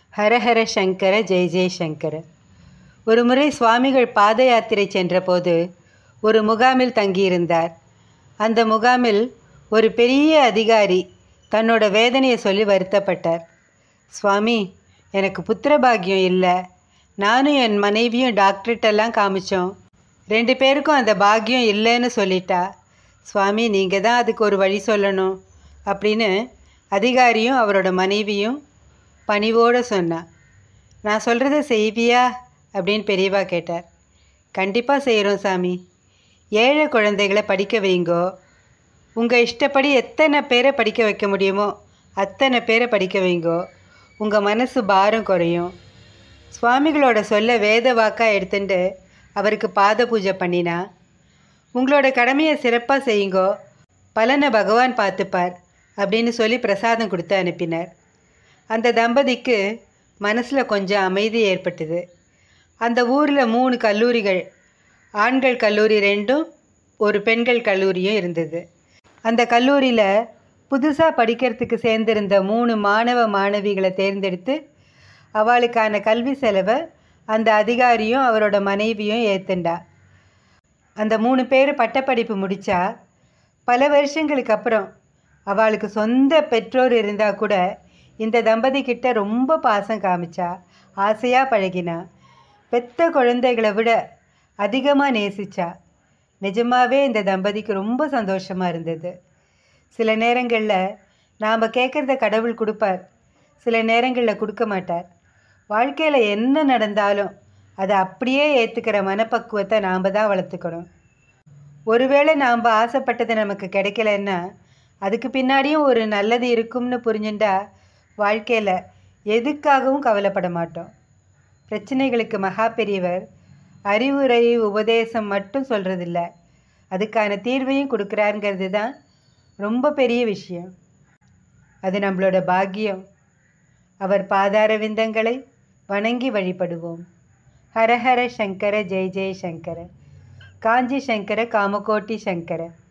ஹரஹர சங்கர ஜெய ஜெய சங்கர ஒரு முறை சுவாமிகள் பாத யாத்திரை சென்றபோது ஒரு முகாமில் தங்கியிருந்தார் அந்த முகாமில் ஒரு பெரிய அதிகாரி தன்னோட வேதனையை சொல்லி வருத்தப்பட்டார் சுவாமி எனக்கு புத்திர பாக்கியம் இல்லை நானும் என் மனைவியும் டாக்டர்கிட்டெல்லாம் காமிச்சோம் ரெண்டு பேருக்கும் அந்த பாக்கியம் இல்லைன்னு சொல்லிட்டா சுவாமி நீங்கள் தான் அதுக்கு ஒரு வழி சொல்லணும் அப்படின்னு அதிகாரியும் அவரோட மனைவியும் பணிவோடு சொன்னான் நான் சொல்கிறத செய்வியா அப்படின்னு பெரியவா கேட்டார் கண்டிப்பாக செய்கிறோம் சாமி ஏழை குழந்தைகளை படிக்க வைங்கோ உங்கள் இஷ்டப்படி எத்தனை பேரை படிக்க வைக்க முடியுமோ அத்தனை பேரை படிக்க வைங்கோ உங்கள் மனசு பாரம் குறையும் சுவாமிகளோட சொல்ல வேத வாக்காக எடுத்துட்டு அவருக்கு பாத பூஜை பண்ணினா உங்களோட கடமையை சிறப்பாக செய்யுங்கோ பலனை பகவான் பார்த்துப்பார் அப்படின்னு சொல்லி பிரசாதம் கொடுத்து அனுப்பினார் அந்த தம்பதிக்கு மனசில் கொஞ்சம் அமைதி ஏற்பட்டது அந்த ஊரில் மூணு கல்லூரிகள் ஆண்கள் கல்லூரி ரெண்டும் ஒரு பெண்கள் கல்லூரியும் இருந்தது அந்த கல்லூரியில் புதுசாக படிக்கிறதுக்கு சேர்ந்திருந்த மூணு மாணவ மாணவிகளை தேர்ந்தெடுத்து அவளுக்கான கல்வி செலவை அந்த அதிகாரியும் அவரோட மனைவியும் ஏற்றுண்டா அந்த மூணு பேர் பட்டப்படிப்பு முடித்தா பல வருஷங்களுக்கு அப்புறம் அவளுக்கு சொந்த பெற்றோர் இருந்தால் கூட இந்த தம்பதி கிட்ட ரொம்ப பாசம் காமிச்சா ஆசையாக பழகினா பெத்த குழந்தைகளை விட அதிகமாக நேசிச்சா நிஜமாவே இந்த தம்பதிக்கு ரொம்ப சந்தோஷமாக இருந்தது சில நேரங்களில் நாம் கேட்குறத கடவுள் கொடுப்பார் சில நேரங்களில் கொடுக்க மாட்டார் வாழ்க்கையில் என்ன நடந்தாலும் அதை அப்படியே ஏற்றுக்கிற மனப்பக்குவத்தை நாம் தான் வளர்த்துக்கணும் ஒருவேளை நாம் ஆசைப்பட்டது நமக்கு கிடைக்கலன்னா அதுக்கு பின்னாடியும் ஒரு நல்லது இருக்கும்னு புரிஞ்சுட்டா வாழ்க்கையில் எதுக்காகவும் கவலைப்பட மாட்டோம் பிரச்சனைகளுக்கு மகா பெரியவர் அறிவுரை உபதேசம் மட்டும் சொல்கிறதில்ல அதுக்கான தீர்வையும் கொடுக்குறாருங்கிறது தான் ரொம்ப பெரிய விஷயம் அது நம்மளோட பாக்கியம் அவர் பாதார விந்தங்களை வணங்கி வழிபடுவோம் ஹரஹர சங்கர ஜெய ஜெய சங்கர காஞ்சி சங்கர காமகோட்டி சங்கர